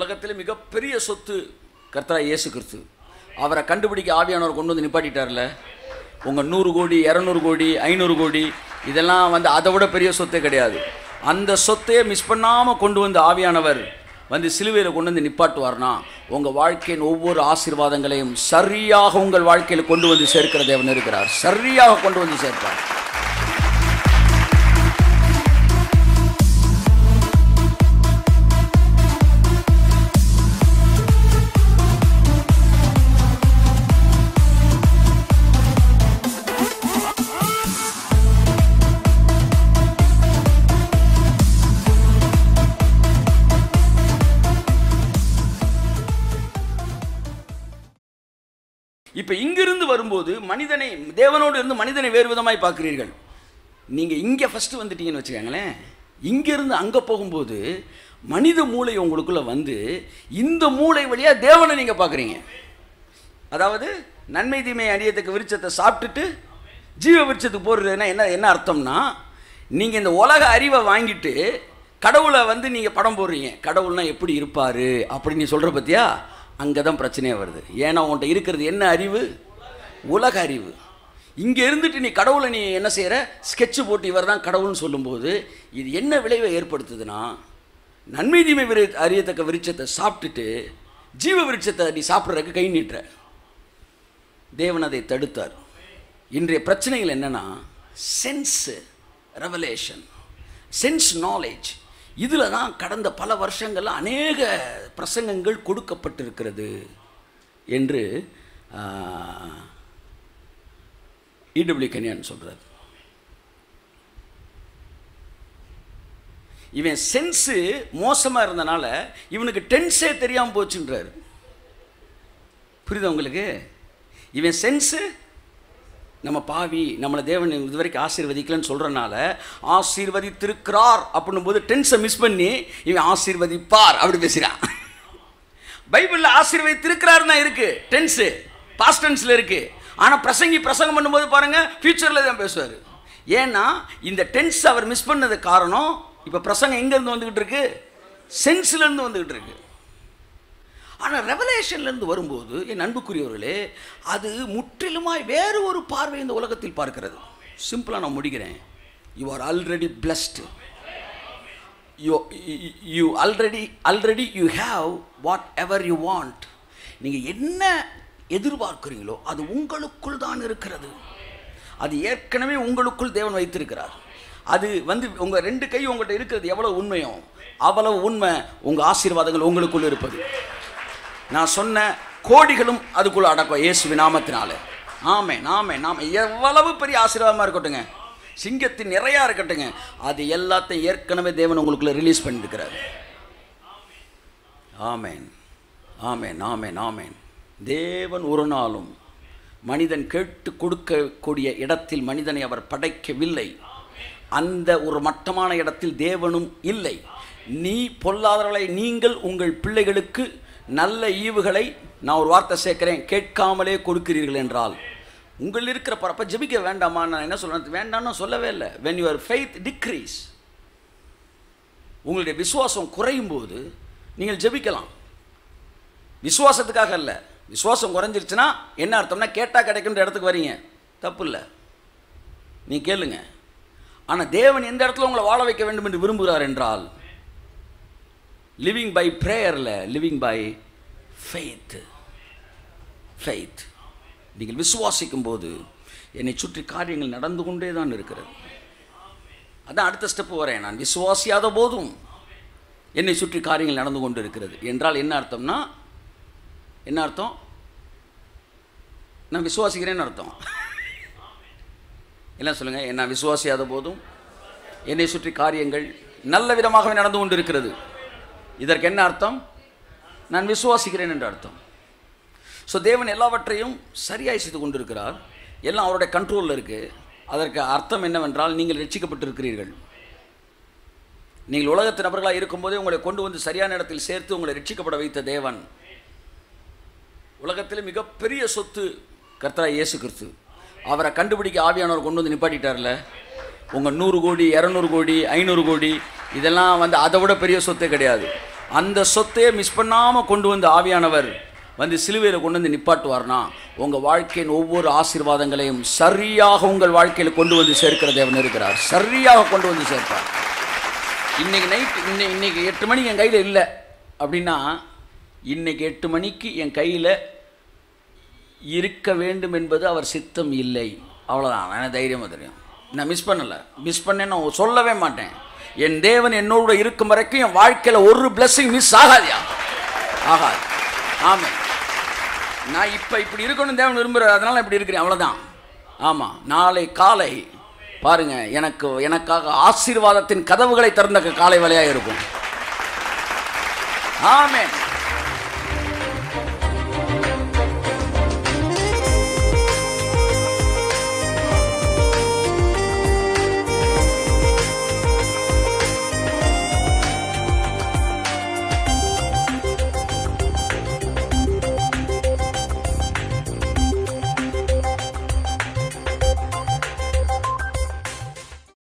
உலகத்தில் மிகப்பெரிய சொத்து கர்த்தரா இயேசு கிறிஸ்து அவரை கண்டுபிடிக்க ஆவியானவர் கொண்டு வந்து நிப்பாட்டிட்டார்ல உங்கள் நூறு கோடி இரநூறு கோடி ஐநூறு கோடி இதெல்லாம் வந்து அதை விட பெரிய சொத்தே கிடையாது அந்த சொத்தையே மிஸ் பண்ணாமல் கொண்டு வந்து ஆவியானவர் வந்து சிலுவையில் கொண்டு வந்து நிப்பாட்டுவார்னா உங்கள் வாழ்க்கையின் ஒவ்வொரு ஆசீர்வாதங்களையும் சரியாக உங்கள் வாழ்க்கையில் கொண்டு வந்து சேர்க்கிற தேவன் இருக்கிறார் சரியாக கொண்டு வந்து சேர்ப்பார் இப்போ இங்கிருந்து வரும்போது மனிதனை தேவனோடு இருந்து மனிதனை வேறு விதமாய் பார்க்கிறீர்கள் நீங்கள் இங்கே ஃபஸ்ட்டு வந்துட்டீங்கன்னு வச்சுக்கோங்களேன் இங்கேருந்து அங்கே போகும்போது மனித மூளை உங்களுக்குள்ளே வந்து இந்த மூளை வழியாக தேவனை நீங்கள் பார்க்குறீங்க அதாவது நன்மை தீமை அடியத்துக்கு விருட்சத்தை சாப்பிட்டுட்டு ஜீவ விருட்சத்துக்கு போகிறதுனா என்ன என்ன அர்த்தம்னா நீங்கள் இந்த உலக அறிவை வாங்கிட்டு கடவுளை வந்து நீங்கள் படம் போடுறீங்க கடவுள்னா எப்படி இருப்பார் அப்படின்னு நீ சொல்கிற பற்றியா அங்கே தான் பிரச்சனையே வருது ஏன்னா உன்கிட்ட இருக்கிறது என்ன அறிவு உலக அறிவு இங்கே இருந்துட்டு நீ கடவுளை நீ என்ன செய்கிற ஸ்கெட்சு போட்டு இவர் தான் கடவுள்னு சொல்லும்போது இது என்ன விளைவை ஏற்படுத்துதுன்னா நன்மை தீமை விரு அறியத்தக்க விருட்சத்தை சாப்பிட்டுட்டு ஜீவ விருட்சத்தை நீ சாப்பிட்றதுக்கு கை நீட்டுற தேவன் அதை தடுத்தார் இன்றைய பிரச்சனைகள் என்னன்னா சென்ஸு ரெவலேஷன் சென்ஸ் நாலேஜ் இதில் தான் கடந்த பல வருஷங்கள் அநேக பிரசங்கங்கள் கொடுக்கப்பட்டிருக்கிறது என்று இடபிள்யூ கன்யான் சொல்கிறார் இவன் சென்ஸு மோசமாக இருந்தனால இவனுக்கு டென்ஸே தெரியாமல் போச்சுன்றார் புரியுதா உங்களுக்கு இவன் சென்ஸு நம்ம பாவி நம்மளை தேவன் இதுவரைக்கும் ஆசீர்வதிக்கலன்னு சொல்கிறனால ஆசீர்வதித்திருக்கிறார் அப்படின்னும் போது டென்ஸை மிஸ் பண்ணி இவன் ஆசீர்வதிப்பார் அப்படி பேசுகிறான் பைபிளில் ஆசீர்வதித்திருக்கிறார் தான் இருக்குது டென்ஸு பாஸ்ட் டென்ஸில் இருக்குது ஆனால் பிரசங்கி பிரசங்கம் பண்ணும்போது பாருங்கள் ஃப்யூச்சரில் தான் பேசுவார் ஏன்னா இந்த டென்ஸ் அவர் மிஸ் பண்ணது காரணம் இப்போ பிரசங்கம் எங்கேருந்து வந்துக்கிட்டு இருக்கு சென்ஸ்லேருந்து வந்துக்கிட்டு இருக்கு ஆனால் ரெவலேஷன்லேருந்து வரும்போது என் அன்புக்குரியவர்களே அது முற்றிலுமாய் வேறு ஒரு பார்வை இந்த உலகத்தில் பார்க்கிறது சிம்பிளாக நான் முடிக்கிறேன் you are already blessed you you already already you have whatever you want நீங்கள் என்ன எதிர்பார்க்குறீங்களோ அது உங்களுக்குள் தான் இருக்கிறது அது ஏற்கனவே உங்களுக்குள் தேவன் வைத்திருக்கிறார் அது வந்து உங்கள் ரெண்டு கை உங்கள்கிட்ட இருக்கிறது எவ்வளோ உண்மையோ அவ்வளவு உண்மை உங்கள் ஆசீர்வாதங்கள் உங்களுக்குள் இருப்பது நான் சொன்ன கோடிகளும் அதுக்குள்ள அடக்கம் இயேசுவி நாமத்தினால ஆமே நாமே நாம எவ்வளவு பெரிய ஆசீர்வாதமாக இருக்கட்டுங்க சிங்கத்தின் நிறையா இருக்கட்டுங்க அது எல்லாத்தையும் ஏற்கனவே தேவன் உங்களுக்குள்ள ரிலீஸ் பண்ணியிருக்கிறார் ஆமேன் ஆமேன் ஆமேன் ஆமேன் தேவன் ஒரு நாளும் மனிதன் கேட்டு கொடுக்கக்கூடிய இடத்தில் மனிதனை அவர் படைக்கவில்லை அந்த ஒரு மட்டமான இடத்தில் தேவனும் இல்லை நீ பொல்லாதவர்களை நீங்கள் உங்கள் பிள்ளைகளுக்கு நல்ல ஈவுகளை நான் ஒரு வார்த்தை சேர்க்கிறேன் கேட்காமலே கொடுக்கிறீர்கள் என்றால் உங்கள் இருக்கிற பரப்ப ஜெபிக்க வேண்டாமா நான் என்ன சொல்கிறேன் வேண்டாம்னு சொல்லவே இல்லை வென் யுவர் ஃபெய்த் டிக்ரீஸ் உங்களுடைய விசுவாசம் குறையும் போது நீங்கள் ஜெபிக்கலாம் விசுவாசத்துக்காக இல்லை விசுவாசம் குறைஞ்சிருச்சுன்னா என்ன அர்த்தம்னா கேட்டால் கிடைக்குன்ற இடத்துக்கு வரீங்க தப்பு இல்லை நீ கேளுங்க ஆனால் தேவன் எந்த இடத்துல உங்களை வாழ வைக்க வேண்டும் என்று விரும்புகிறார் என்றால் லிவிங் பை ப்ரேயரில் லிவிங் பை ஃபெய்த் ஃபெய்த் நீங்கள் விசுவாசிக்கும் போது என்னை சுற்றி காரியங்கள் நடந்து கொண்டே தான் இருக்கிறது அதான் அடுத்த ஸ்டெப்பு வரேன் நான் விசுவாசியாத போதும் என்னை சுற்றி காரியங்கள் நடந்து கொண்டு இருக்கிறது என்றால் என்ன அர்த்தம்னா என்ன அர்த்தம் நான் விசுவாசிக்கிறேன்னு அர்த்தம் என்ன சொல்லுங்கள் நான் விசுவாசியாத போதும் என்னை சுற்றி காரியங்கள் நல்ல விதமாகவே நடந்து கொண்டு இருக்கிறது இதற்கு என்ன அர்த்தம் நான் விசுவாசிக்கிறேன் என்ற அர்த்தம் ஸோ தேவன் எல்லாவற்றையும் சரியாய் செய்து கொண்டிருக்கிறார் எல்லாம் அவருடைய கண்ட்ரோலில் இருக்குது அதற்கு அர்த்தம் என்னவென்றால் நீங்கள் ரட்சிக்கப்பட்டிருக்கிறீர்கள் நீங்கள் உலகத்து நபர்களாக இருக்கும்போதே உங்களை கொண்டு வந்து சரியான இடத்தில் சேர்த்து உங்களை ரட்சிக்கப்பட வைத்த தேவன் உலகத்தில் மிகப்பெரிய சொத்து கர்த்தரா இயேசு கிறிஸ்து அவரை கண்டுபிடிக்க ஆவியானவர் கொண்டு வந்து நிப்பாட்டிட்டார்ல உங்கள் நூறு கோடி இரநூறு கோடி ஐநூறு கோடி இதெல்லாம் வந்து அதை விட பெரிய சொத்தே கிடையாது அந்த சொத்தையே மிஸ் பண்ணாமல் கொண்டு வந்து ஆவியானவர் வந்து சிலுவையில் கொண்டு வந்து நிப்பாட்டுவார்னா உங்கள் வாழ்க்கையின் ஒவ்வொரு ஆசீர்வாதங்களையும் சரியாக உங்கள் வாழ்க்கையில் கொண்டு வந்து சேர்க்கிற தேவன் இருக்கிறார் சரியாக கொண்டு வந்து சேர்ப்பார் இன்னைக்கு நைட் இன்னை இன்னைக்கு எட்டு மணிக்கு என் கையில் இல்லை அப்படின்னா இன்னைக்கு எட்டு மணிக்கு என் கையில் இருக்க வேண்டும் என்பது அவர் சித்தம் இல்லை அவ்வளோதான் எனக்கு தைரியமாக தெரியும் நான் மிஸ் பண்ணலை மிஸ் பண்ணேன்னு நான் சொல்லவே மாட்டேன் என் தேவன் என்னோட இருக்கும் வரைக்கும் என் வாழ்க்கையில் ஒரு blessing மிஸ் ஆகாதியா ஆகாது ஆமாம் நான் இப்போ இப்படி இருக்கணும் தேவன் விரும்புகிறார் அதனால நான் இப்படி இருக்கிறேன் அவ்வளோதான் ஆமாம் நாளை காலை பாருங்க எனக்கு எனக்காக ஆசீர்வாதத்தின் கதவுகளை திறந்த காலை வேலையாக இருக்கும் ஆமென்